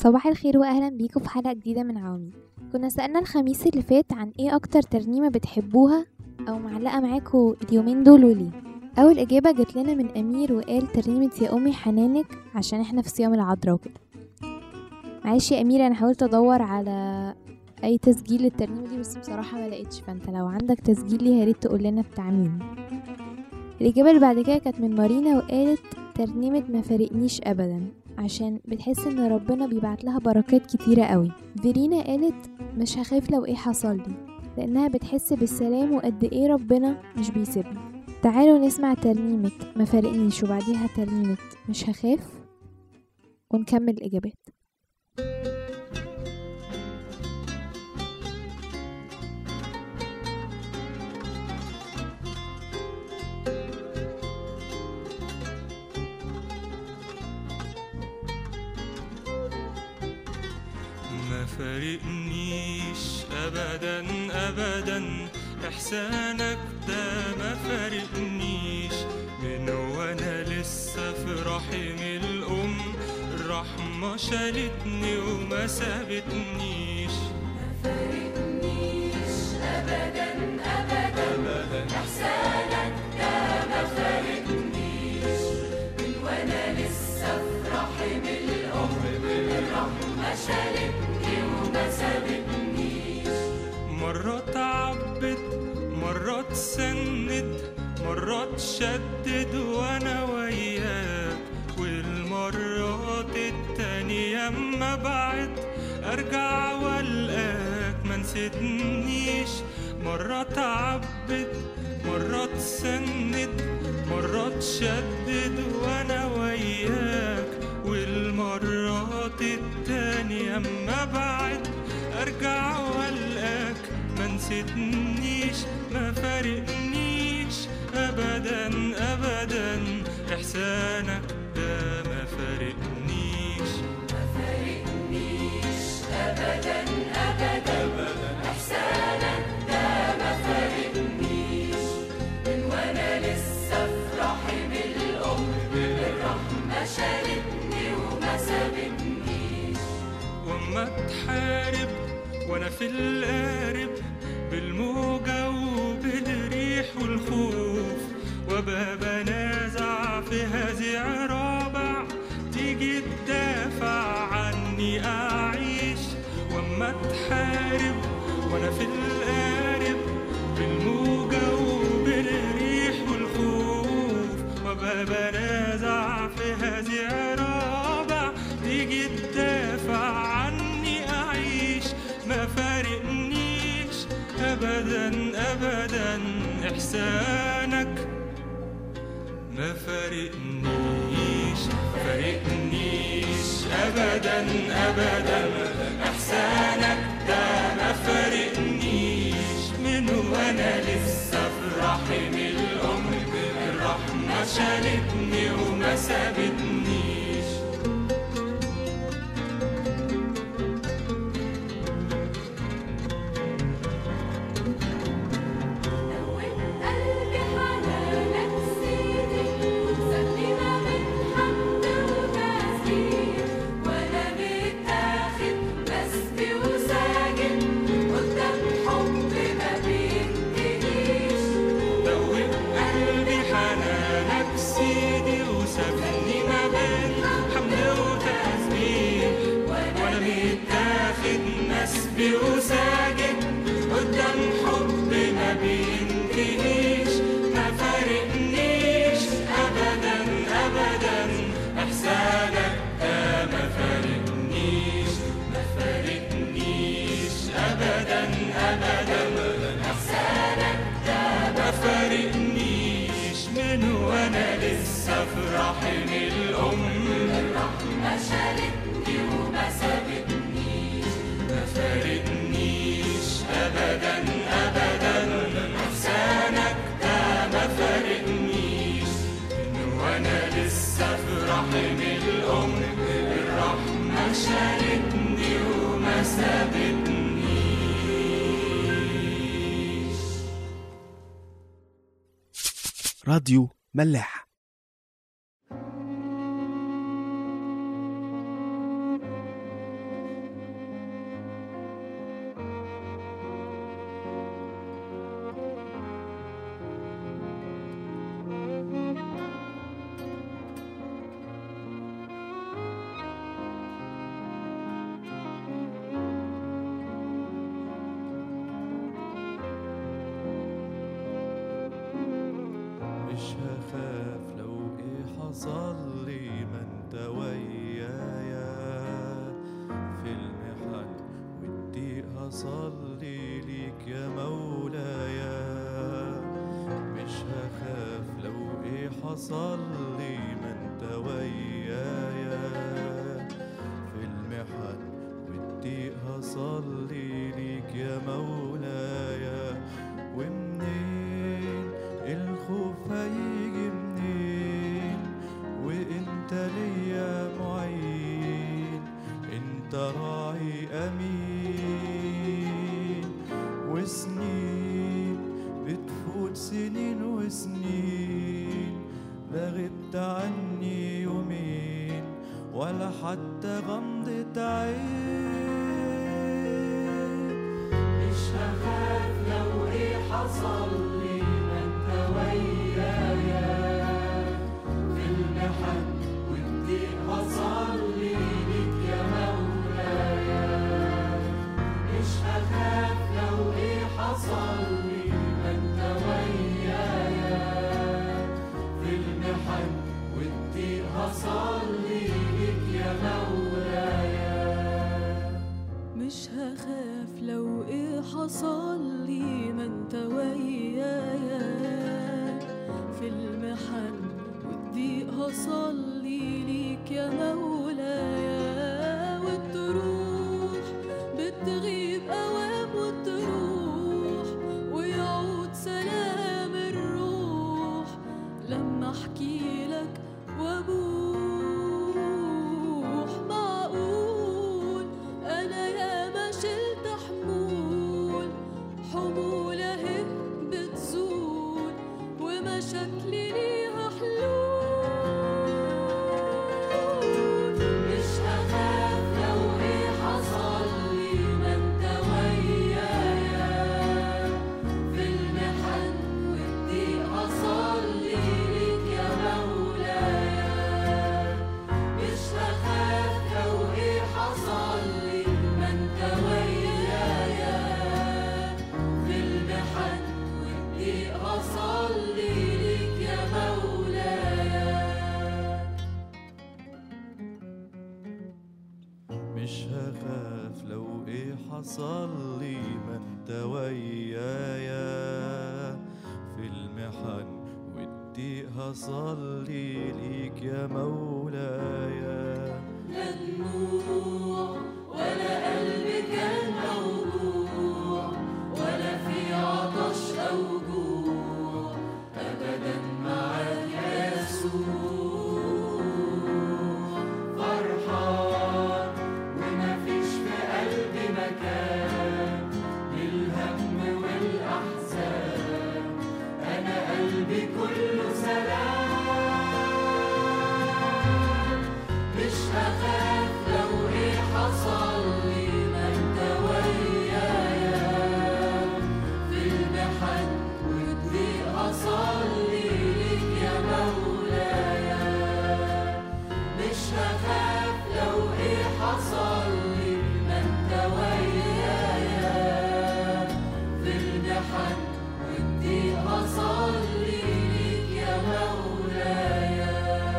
صباح الخير واهلا بيكم في حلقه جديده من عواميد كنا سالنا الخميس اللي فات عن ايه اكتر ترنيمه بتحبوها او معلقه معاكم اليومين دول وليه اول اجابه جت لنا من امير وقال ترنيمه يا امي حنانك عشان احنا في صيام العذراء وكده معلش يا امير انا حاولت ادور على اي تسجيل للترنيمه دي بس بصراحه ما لقيتش فانت لو عندك تسجيل ليها يا ريت تقول لنا بتاع مين الاجابه اللي بعد كده كانت من مارينا وقالت ترنيمه ما فارقنيش ابدا عشان بتحس ان ربنا بيبعت لها بركات كتيره قوي فيرينا قالت مش هخاف لو ايه حصل لي لانها بتحس بالسلام وقد ايه ربنا مش بيسيبنا تعالوا نسمع ترنيمه ما فارقنيش وبعديها ترنيمه مش هخاف ونكمل الاجابات ما فارقنيش ابدا ابدا احسانك ده ما فارقنيش من وانا لسه في رحم الام الرحمه شالتني وما سابتنيش مرة تعبت مرة تسند مرة تشدد وانا وياك والمرات التانية اما بعد ارجع والقاك ما نسيتنيش مرة تعبت مرة تسند مرة تشدد وانا وياك والمرات التانية اما بعد ارجع والقاك ما نسيتنيش ما فارقنيش ابدا ابدا احسانك ده ما فارقنيش واما تحارب وانا في القارب بالموجة وبالريح والخوف وابقى بنازع في هزيع رابع تيجي تدافع عني اعيش واما تحارب وانا في القارب بالموجة وبالريح والخوف وابقى بنازع في هزيع رابع تيجي تدافع عني اعيش ما فارقنيش ابدا ابدا احسانك ما فارقنيش فارقنيش ابدا ابدا احسانك ده ما فارقنيش من وانا لسه في رحم الام الرحمه شالتني وما سابتنيش قلبي حنانك سيدي سلينا من حمد وتسبيح وانا متاخد مسبي وساجد قدام حب ما بينتهيش دوب قلبي حنانك سيدي وسابني ما بين حمد وتسبيح وانا متاخد نسبي وساجد قدام حب ما بينتهيش ما فارقنيش ابدا ابدا احسانك ده ما فارقنيش ما فارقنيش ابدا ابدا احسانك ده ما فارقنيش من وانا لسه في رحم الام الرحمة شالتني وما سابتنيش ما فارقنيش ابدا ابدا احسانك ده ما فارقنيش من وانا لسه في رحم الام الرحمه شالتني وما سابتنيش راديو ملاح هصلي ليك يا مولاي مش هخاف لو ايه حصل لي ما انت ويايا في المحن والضيق هصلي ليك يا مولاي ومنين الخوف هيجي منين وانت ليا معين انت راعي امين وسنين بتفوت سنين وسنين لا غبت عني يومين ولا حتى غمضة عين مش هخاف لو ايه حصل لي ما انت ويايا في المحن والضيق هصلي ليك يا مولايا مش هخاف لو ايه حصل لي ما انت ويايا في المحن والضيق هصلي ليك يا مولايا مش هخاف لو ايه حصل لي ما انت ويايا في المحن والضيق هصلي ليك يا مولايا والتروح بتغيب اوام وتروح ويعود سلام الروح لما احكي لك وابوح معقول انا يا ما شلت حمول حمول اهي بتزول ومشاكلي ليها حلول مش هخاف لو ايه حصل لي ما انت ويايا في المحن والضيق هصلي ليك يا مولايا مش هخاف لو ايه حصل لي ما انت ويايا في المحن والضيق هصلي ليك يا مولايا مش هخاف لو ايه حصل لي ما انت ويايا في المحن والضيق هصلي ليك يا مولايا لا دموع ولا قلب كان موجوع ولا في عطش أو جوع أبدا معاك يا يسوع فرحان ومفيش في قلبي مكان للهم والأحزان أنا قلبي كله سلام مش هخاف لو ايه حصل لي ما انت ويايا في المحن والضيق هصلي ليك يا مولايا مش هخاف لو ايه حصل لي ما انت ويايا في المحن والضيق هصلي ليك يا مولايا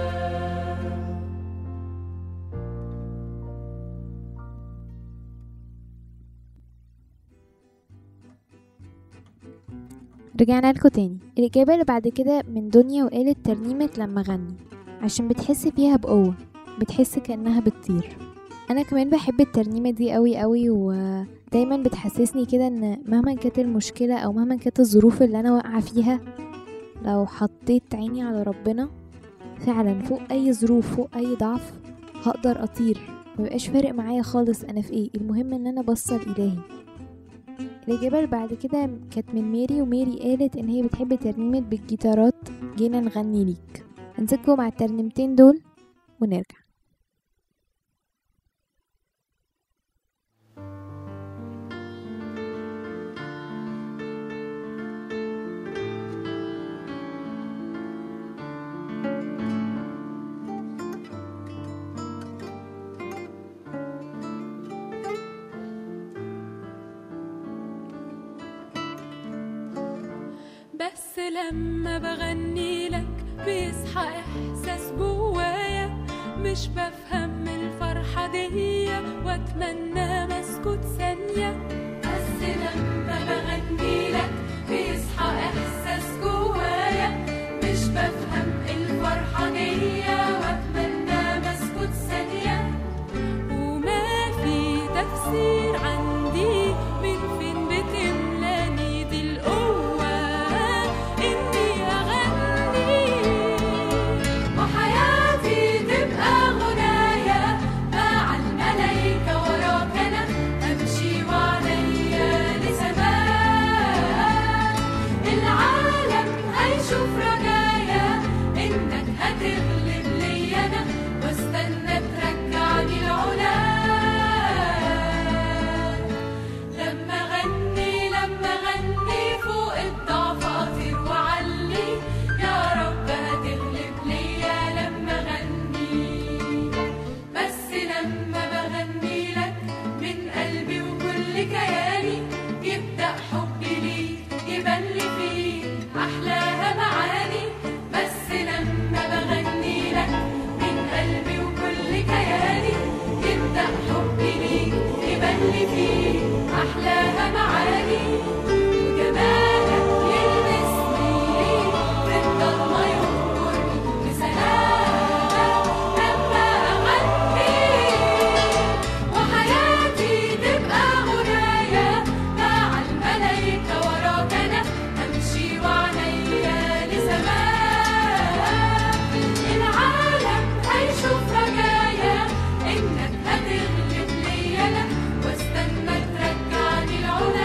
رجعنا لكم تاني الإجابة اللي بعد كده من دنيا وقالت ترنيمة لما غني عشان بتحس فيها بقوة بتحس كأنها بتطير أنا كمان بحب الترنيمة دي قوي قوي ودايما بتحسسني كده ان مهما كانت المشكلة او مهما كانت الظروف اللي انا واقعة فيها لو حطيت عيني على ربنا فعلا فوق اي ظروف فوق اي ضعف هقدر اطير مبقاش فارق معايا خالص انا في ايه المهم ان انا بصل الهي الإجابة اللي بعد كده كانت من ميري وميري قالت إن هي بتحب ترنيمة بالجيتارات جينا نغني ليك هنسيبكم مع الترنيمتين دول ونرجع بس لما بغني لك بيصحى احساس جوايا مش بفهم الفرحة دي واتمنى مسكوت ثانية كتير عندي من فين بتملاني دي القوة إني أغني وحياتي تبقى غنايا مع الملايكة وراك أنا أمشي وعليا لسماء العالم هيشوف رجايا إنك هتغلب لي أنا واستنى ترجعني العلا لما غني لما غني فوق الضعف أطير وعلي يا رب هتغلب ليا لما غني بس لما بغني لك من قلبي وكل كياني يبدأ حبي ليك يبان لي فيه أحلاها معاني بس لما بغني لك من قلبي وكل كياني يبدأ حبي ليك يبان لي فيه أحلاها معاني وجمالك يلمسني في الضلمة ينكرني بسلامك لما أغني وحياتي تبقى غنايا مع الملايكة وراك أنا أمشي وعليا لسماء العالم هيشوف رجايا إنك هتغلب لي أنا واستنى ترجعني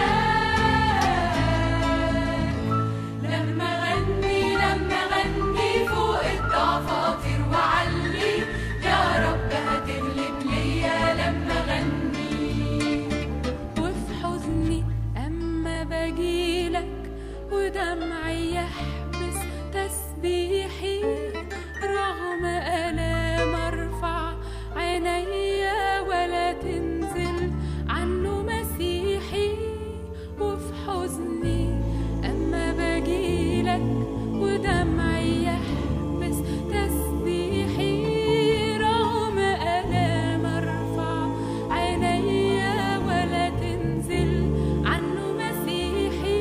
العلا لما غني لما غني فوق الضعف اطير وعلي يا رب هتغلب ليا لما غني وفي حزني اما باجيلك ودمعي يحبس تسبيحي رغم الام ارفع عينيا ولا تنزل عنه مسيحي وفي حزني اما باجيلك ودمعي يحبس تسبيحي رغم الام ارفع عينيا ولا تنزل عنه مسيحي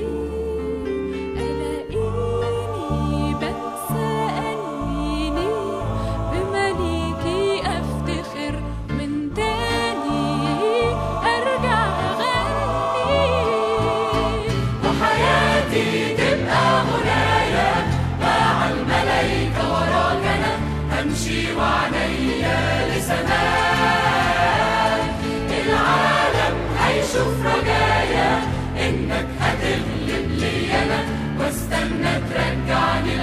الاقيني بنسى انيني بمليكي افتخر من تاني ارجع اغني وحياتي تبقى غنايا مع الملايكة وراك أنا همشي وعليا لسماء العالم هيشوف رجايا إنك هتغلب لي أنا واستنى ترجعني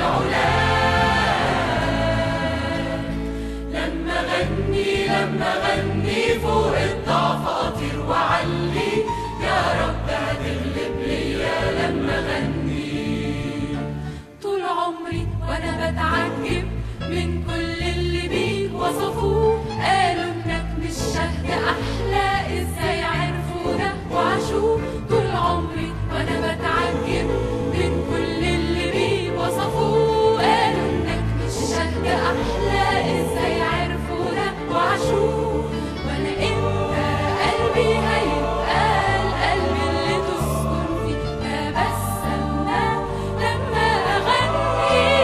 العلا لما غني لما غني فوق الضعف اطير وعلي يا رب هتغلب ليا لما غني طول عمري وانا بتعجب من كل اللي بيه وصفوه قالوا انك مش شهد احلى ازاي عرفوا ده وعاشوه طول عمري وانا بتعجب من كل اللي بيه وصفوه قالوا انك مش شهد احلى ازاي عرفوا ده وعاشوه وانا انت قلبي هيبقى القلب اللي تسكن فيه ببسمنا لما اغني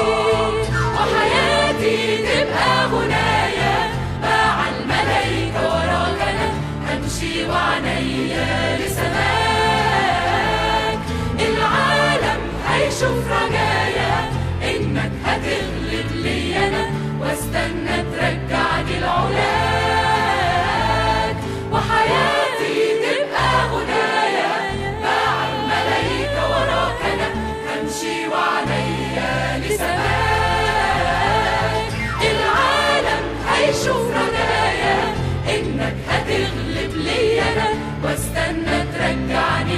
وحياتي تبقى غنايا مع الملايكة وراك انا همشي وعينيا لسماك العالم هيشوف رجايا انك هتغلب لي انا واستنى ترجعني العلاك وحياتي تبقى غنايا مع الملايكة وراك انا همشي وعليا لسماك العالم هيشوف رجايا انك هتغلب لي انا واستنى ترجعني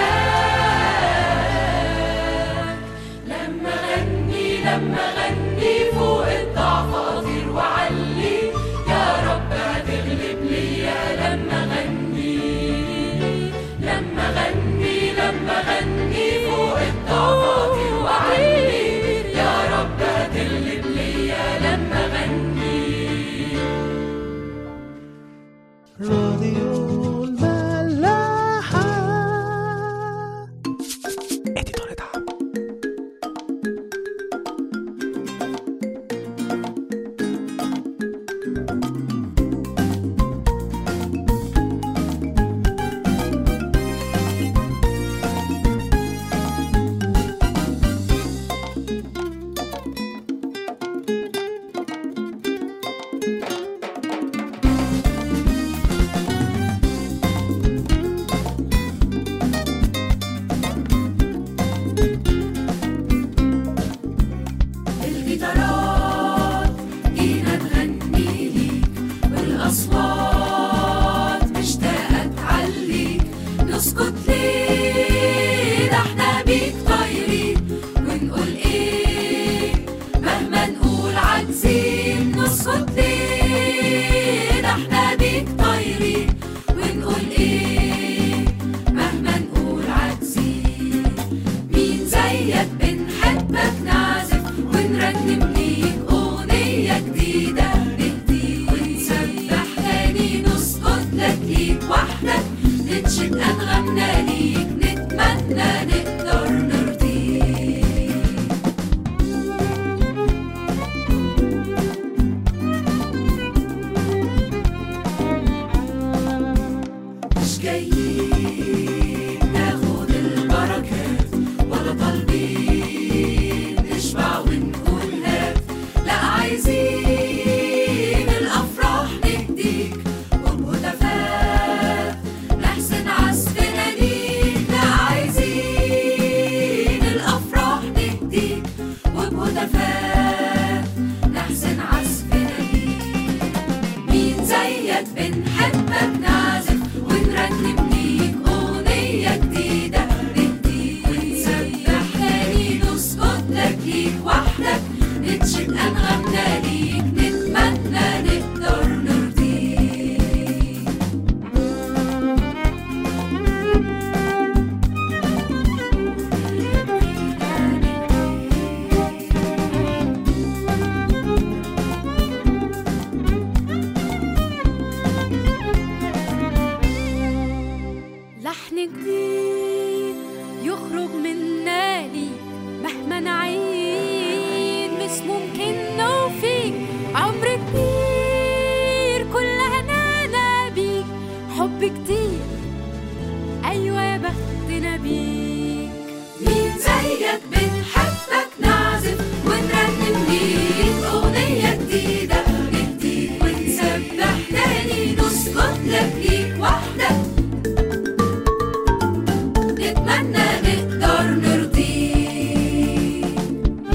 العلاك لما غني لما غني فوق الضعف اطير وعلي يا رب هتغلب ليا لما غني لما غني لما غني فوق الضعف اطير وعلي يا رب هتغلب ليا لما غني راديو الملاحة اديتور دعم جايين ناخد البركات ولا طالبين نشبع ونقول هات لا عايزين الافراح نديك وبهتافات نحسن عزفنا ليك لا عايزين الافراح نديك وبهتافات نحسن عزفنا ليك مين زيك بنحبك نعزف ونرنم ليك أغنية جديدة نديك ونسبح تاني نسجد لك ليك وحدك ننشد أنغامنا ليك نتمنى نقدر نرضيك لحن جديد يخرج منا ليك مهما نعيد مش ممكن نوفيك عمر كتير كلها نانا بيك حب كتير أيوة يا بختنا بيك مين زيك بنحبك نعزف ونرنم ليك أغنية جديدة نديك ونسبح تاني نسجد لك ليك وحدك نتمنى نقدر نرضيك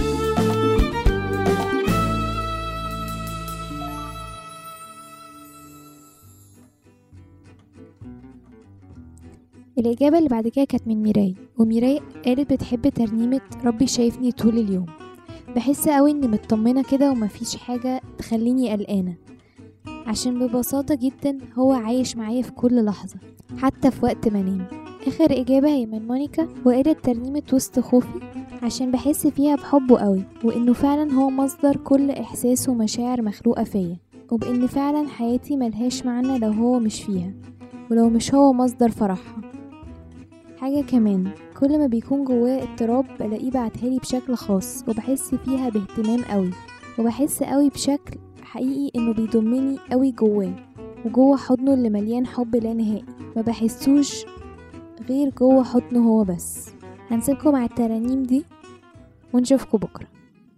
الإجابة اللي بعد كده كانت من ميراي وميراي قالت بتحب ترنيمة ربي شايفني طول اليوم بحس قوي اني مطمنة كده ومفيش حاجة تخليني قلقانة عشان ببساطة جدا هو عايش معايا في كل لحظة حتى في وقت ما انام اخر اجابة هي من مونيكا وقالت ترنيمة وسط خوفي عشان بحس فيها بحبه قوي وانه فعلا هو مصدر كل احساس ومشاعر مخلوقة فيا وبان فعلا حياتي ملهاش معنى لو هو مش فيها ولو مش هو مصدر فرحها حاجة كمان كل ما بيكون جواه اضطراب بلاقيه بعتهالي بشكل خاص وبحس فيها باهتمام قوي وبحس قوي بشكل حقيقي انه بيضمني قوي جواه وجوه حضنه اللي مليان حب لا نهائي ما بحسوش غير جوه حضنه هو بس هنسيبكم مع الترانيم دي ونشوفكم بكره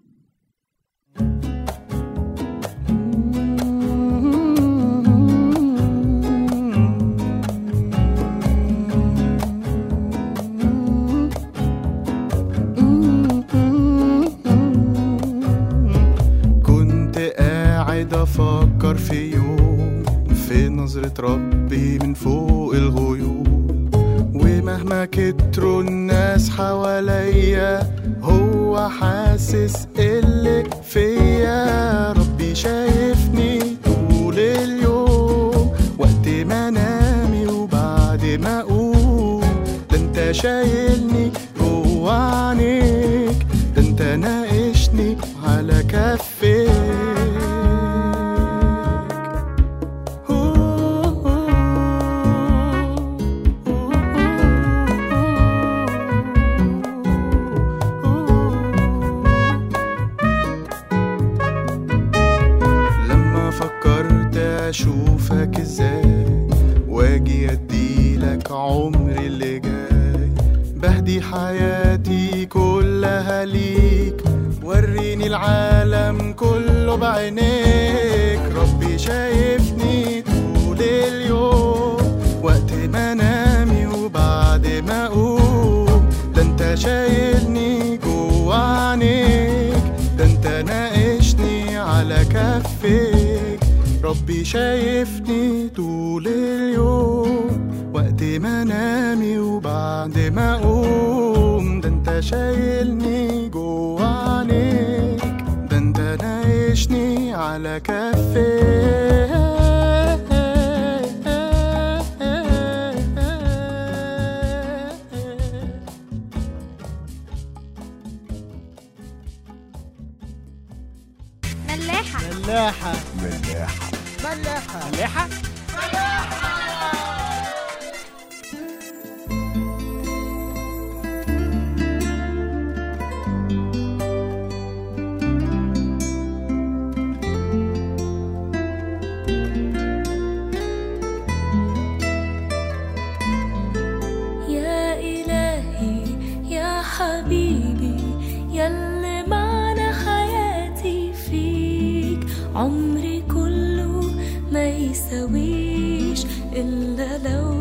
كنت قاعد افكر في يوم في نظرة ربي من فوق الغيوم ومهما كتروا الناس حواليا هو حاسس اللي فيا ربي شايفني طول اليوم وقت ما انامي وبعد ما اقوم ده انت شايلني جوا عينيك ده انت ناقشني على كفيك لما فكرت اشوفك ازاي واجي اديلك عمري اللي جاي بهدي حياتي كلها ليك وريني العالم كله بعينيك ربي شايفني طول اليوم وقت ما انامي وبعد ما اقوم ده انت شايلني جوا عينيك ده انت ناقشني على كفيك ربي شايفني طول اليوم وقت ما انامي وبعد ما اقوم ده انت شايلني جوا عينيك ده انت ناقشني على كفيك ملاحة ملاحة ملاحة تساويش إلا لو